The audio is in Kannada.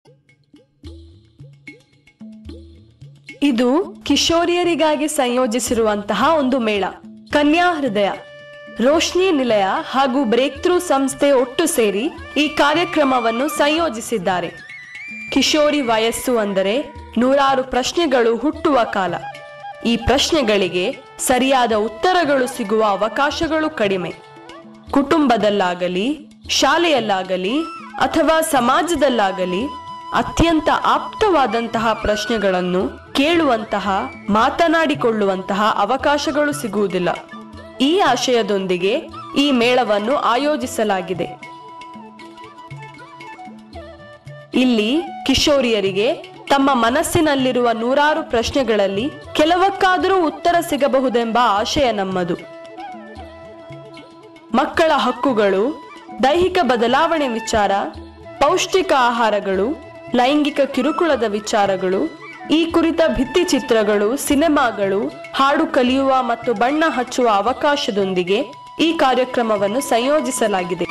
ಇದು ಕಿಶೋರಿಯರಿಗಾಗಿ ಸಂಯೋಜಿಸಿರುವಂತಹ ಒಂದು ಮೇಳ ಕನ್ಯಾ ಹೃದಯ ರೋಶ್ನಿ ನಿಲಯ ಹಾಗೂ ಬ್ರೇಕ್ ಥ್ರೂ ಸಂಸ್ಥೆ ಒಟ್ಟು ಸೇರಿ ಈ ಕಾರ್ಯಕ್ರಮವನ್ನು ಸಂಯೋಜಿಸಿದ್ದಾರೆ ಕಿಶೋರಿ ವಯಸ್ಸು ಅಂದರೆ ನೂರಾರು ಪ್ರಶ್ನೆಗಳು ಹುಟ್ಟುವ ಕಾಲ ಈ ಪ್ರಶ್ನೆಗಳಿಗೆ ಸರಿಯಾದ ಉತ್ತರಗಳು ಸಿಗುವ ಅವಕಾಶಗಳು ಕಡಿಮೆ ಕುಟುಂಬದಲ್ಲಾಗಲಿ ಶಾಲೆಯಲ್ಲಾಗಲಿ ಅಥವಾ ಸಮಾಜದಲ್ಲಾಗಲಿ ಅತ್ಯಂತ ಆಪ್ತವಾದಂತಹ ಪ್ರಶ್ನೆಗಳನ್ನು ಕೇಳುವಂತಹ ಮಾತನಾಡಿಕೊಳ್ಳುವಂತಹ ಅವಕಾಶಗಳು ಸಿಗುವುದಿಲ್ಲ ಈ ಆಶಯದೊಂದಿಗೆ ಈ ಮೇಳವನ್ನು ಆಯೋಜಿಸಲಾಗಿದೆ ಇಲ್ಲಿ ಕಿಶೋರಿಯರಿಗೆ ತಮ್ಮ ಮನಸ್ಸಿನಲ್ಲಿರುವ ನೂರಾರು ಪ್ರಶ್ನೆಗಳಲ್ಲಿ ಕೆಲವಕ್ಕಾದರೂ ಉತ್ತರ ಸಿಗಬಹುದೆಂಬ ಆಶಯ ನಮ್ಮದು ಮಕ್ಕಳ ಹಕ್ಕುಗಳು ದೈಹಿಕ ಬದಲಾವಣೆ ವಿಚಾರ ಪೌಷ್ಟಿಕ ಆಹಾರಗಳು ಲೈಂಗಿಕ ಕಿರುಕುಳದ ವಿಚಾರಗಳು ಈ ಕುರಿತ ಭಿತ್ತಿಚಿತ್ರಗಳು ಸಿನಿಮಾಗಳು ಹಾಡು ಕಲಿಯುವ ಮತ್ತು ಬಣ್ಣ ಹಚ್ಚುವ ಅವಕಾಶದೊಂದಿಗೆ ಈ ಕಾರ್ಯಕ್ರಮವನ್ನು ಸಂಯೋಜಿಸಲಾಗಿದೆ